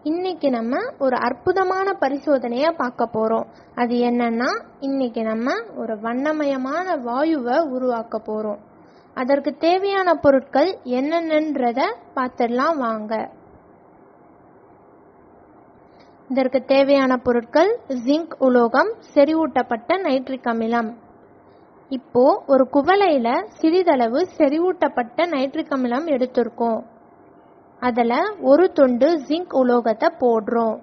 இன்னைக்கு நம்ம ஒரு அற்புதமான பரிசோதனையை பார்க்க போறோம் அது என்னன்னா இன்னைக்கு நம்ம ஒரு வண்ணமயமான வாயுவை உருவாக்க போறோம் அதற்கு தேவையான பொருட்கள் என்னென்னன்றத பார்த்துடலாம் வாங்க இதற்கு தேவையான பொருட்கள் ஜிங்க் உலோகம் செறிவூட்டப்பட்ட நைட்ரிக் அமிலம் இப்போ ஒரு குவளையில சிறிதளவு செறிவூட்டப்பட்ட நைட்ரிக் அமிலம் எடுத்திருக்கோம் அதில் ஒரு துண்டு ஜிங்க் உலோகத்தை போடுறோம்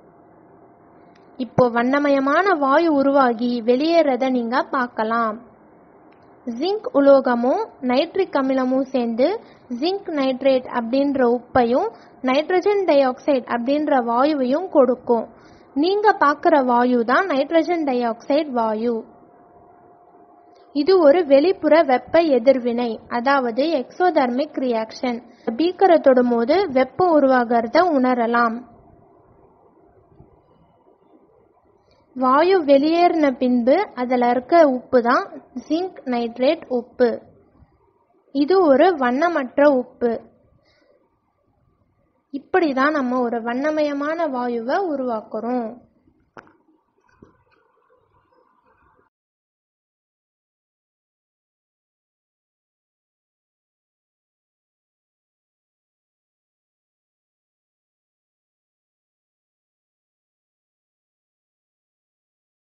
இப்போ வண்ணமயமான வாயு உருவாகி வெளியேறத நீங்க பார்க்கலாம் ஜிங்க் உலோகமும் நைட்ரிக் அமிலமும் சேர்ந்து ஜிங்க் நைட்ரேட் அப்படின்ற உப்பையும் நைட்ரஜன் டை ஆக்சைடு அப்படின்ற வாயுவையும் கொடுக்கும் நீங்க பார்க்குற வாயு தான் நைட்ரஜன் டை ஆக்சைடு வாயு இது ஒரு வெளிப்புற வெப்ப எதிர்வினை அதாவது எக்ஸோதர்மிக் ரியாக்ஷன் பீக்கரை தொடும்போது வெப்பம் உருவாகிறத உணரலாம் வாயு வெளியேறின பின்பு அதில் இருக்க உப்பு தான் ஜிங்க் நைட்ரேட் உப்பு இது ஒரு வண்ணமற்ற உப்பு இப்படி தான் நம்ம ஒரு வண்ணமயமான வாயுவை உருவாக்குறோம்